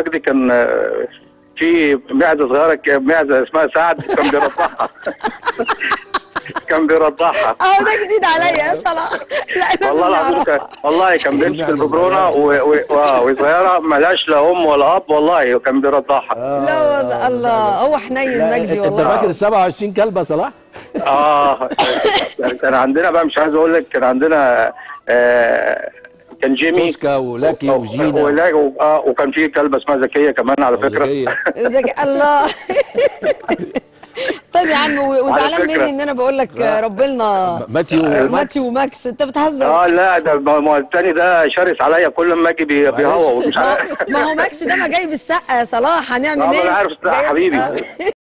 مجدي كان آه، في معزه صغيره ك- معزه اسمها سعد كان بيرضعها كان بيرضعها اه ده جديد عليا يا صلاح لا لازم والله العظيم نعرفها. كان والله كان بيمسك معزة الببرونه و- و- آه، وصغيره ملهاش لا ام ولا اب والله وكان بيرضعها لا والله الله هو حنين لا، مجدي انت والله فاكر ال 27 كلبه يا صلاح؟ اه كان عندنا بقى مش عايز اقول لك كان عندنا آه كان جيمي توسكا ولاكي وجينا ولا- و- آه وكان في كلبه اسمها زكيه كمان على فكره وزكية. ذكي الله طيب يا عم و- وزعلان فكرة- مني ان انا بقول لك ربنا ماتيو وماكس. ماتي وماكس انت بتهزر اه لا ده ما ما التاني ده شرس عليا كل ما اجي بي- بيهوى ومش ما عارف ما هو ماكس ده ما جاي بالسقه يا صلاح هنعمل آه، ما ايه؟ أنا عارف السقة جاي- حبيبي. آه.